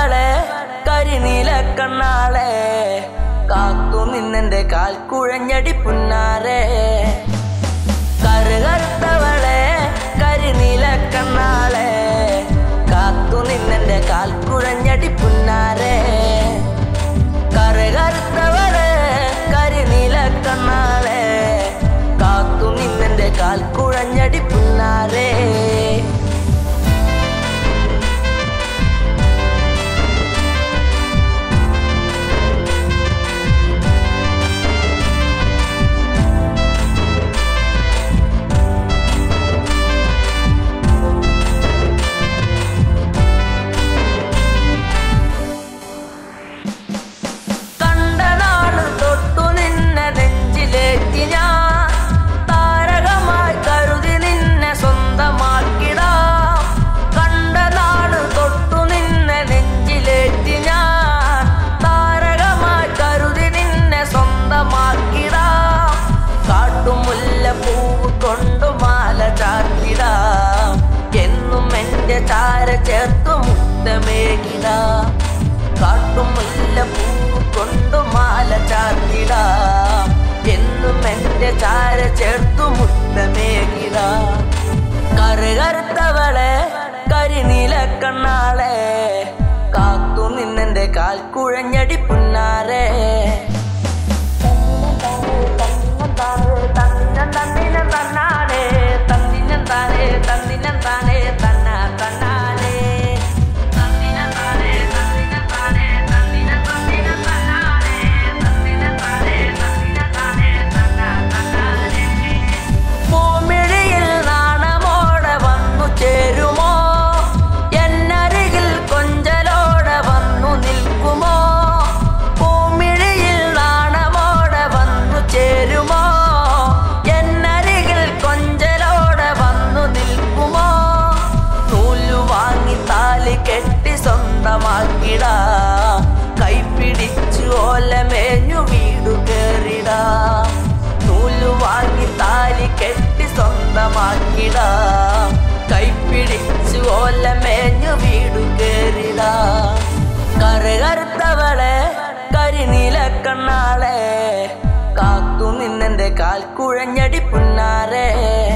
കറുകറുത്തവളെ കരിനീല കണ്ണാളെ കാത്തു നിന്നെന്റെ കാൽ കുഴഞ്ഞടി പുന്നാരെ കറുകറുത്തവളെ കരിനീല കണ്ണാളെ കാത്തു നിന്നെന്റെ കാൽ കുഴഞ്ഞടി പുന്നാരെ കറുകറുത്തവളെ കരിനീല കണ്ണാളെ കാത്തു നിന്നെന്റെ കാൽ കുഴഞ്ഞടി പുന്നാരേ കണ്ട നാള് തൊട്ടു നിന്നെ നെഞ്ചിലേറ്റി ഞാൻ താരകമായി കരുതി നിന്നെ സ്വന്തമാക്കിടാം കണ്ട നാള് തൊട്ടു നിന്നെ നെഞ്ചിലേറ്റി ഞാൻ താരകമായി കരുതി നിന്നെ സ്വന്തമാക്കിടാം കാട്ടുമുല്ല പൂവ് കൊണ്ടു മാല ചാത്തിടാം എന്നും എന്റെ ചാര ചേർത്തു മുത്തമേകിടാം കാട്ടുമുല്ല പൂവ് കൊണ്ടു മാല ചാത്തിടാം എന്നും എന്റെ ചാര ചേർത്തു മുത്തമേകിടാം കറുകറുത്തവളെ കരിനീല കണ്ണാളെ കാത്തു നിന്നെന്റെ കാൽ കുഴഞ്ഞടി പുന്നാരെ തന്നിനം തന്നാനെ തന്നിനം താനേ തന്നിനം താനേ തന്ന തന്നാനേ തന്നിനം താനേ തന്നിനം താനേ തന്നിനം തന്നിനം തന്നാനേ തന്നിനം താനേ തന്നിനം താനേ തന്ന തന്നാനേ പൂമിഴിയിൽ നാണമോടെ വന്നു ചേരുമോ എന്നരികിൽ കൊഞ്ചലോടെ വന്നു നിൽക്കുമോ പൂമിഴിയിൽ നാണമോടെ വന്നു ചേരുമോ എന്നരികിൽ കൊഞ്ചലോടെ വന്നു നിൽക്കുമോ നൂലു വാങ്ങി താലി കെട്ടി സ്വന്തമാക്കിടാ കൈപ്പിടിച്ചു ഓലമേഞ്ഞു വീടു കേറിടാ നൂലു വാങ്ങി താലി കെട്ടി സ്വന്തമാക്കിടാ കൈപ്പിടിച്ചു ഓലമേഞ്ഞു വീടു കേറിടാ കറുകറുത്തവളെ കരിനീല കണ്ണാളെ കാത്തു നിന്നെന്റെ കാൽ കുഴഞ്ഞടി പുന്നാരെ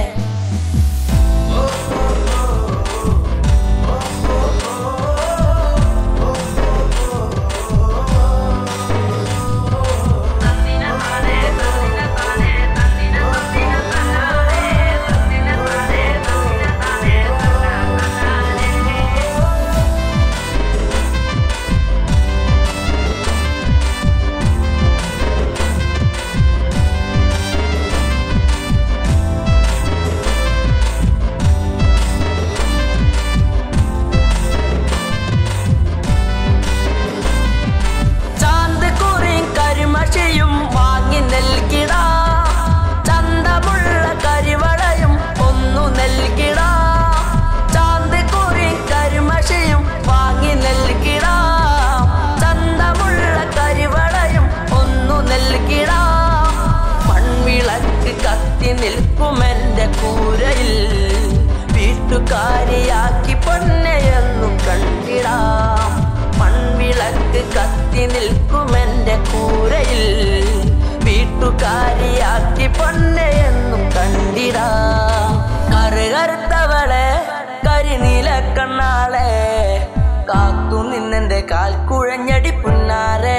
ചാന്ത് കുറിയും കരിമഷിയും വാങ്ങി നൽകിടാ ചന്തമുള്ള കരിവളയും ഒന്നു നൽകിടാ ചാന്ത് കുറിയും കരിമഷിയും വാങ്ങി നൽകിടാ ചന്തമുള്ള കരിവളയും ഒന്നു നൽകിടാ മൺവിളക്ക് കത്തി നിൽക്കുമെന്റെ കൂരയിൽ വീട്ടുകാരിയാക്കി പൊന്നെയെന്നു കണ്ടിടാം മൺവിളക്ക് കത്തി നിൽക്കുമെന്റെ കൂരയിൽ വീട്ടുകാരിയാക്കി പൊന്നെയെന്നും കണ്ടിടാം കറുകറുത്തവളെ കരിനീല കണ്ണാളെ കാത്തു നിന്നെന്റെ കാൽ കുഴഞ്ഞടി പുന്നാരെ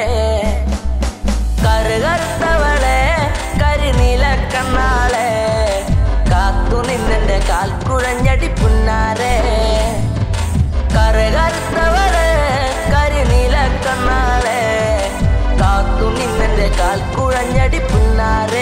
കറുകറുത്തവളെ കരിനീല കണ്ണാളെ കാത്തു നിന്നെന്റെ കാൽ കുഴഞ്ഞടി പുന്നാരെ കറുകറുത്തവളെ കരിനീല കണ്ണാളെ കാത്തു നിന്നെന്റെ കാൽ കുഴഞ്ഞടി പുന്നാരെ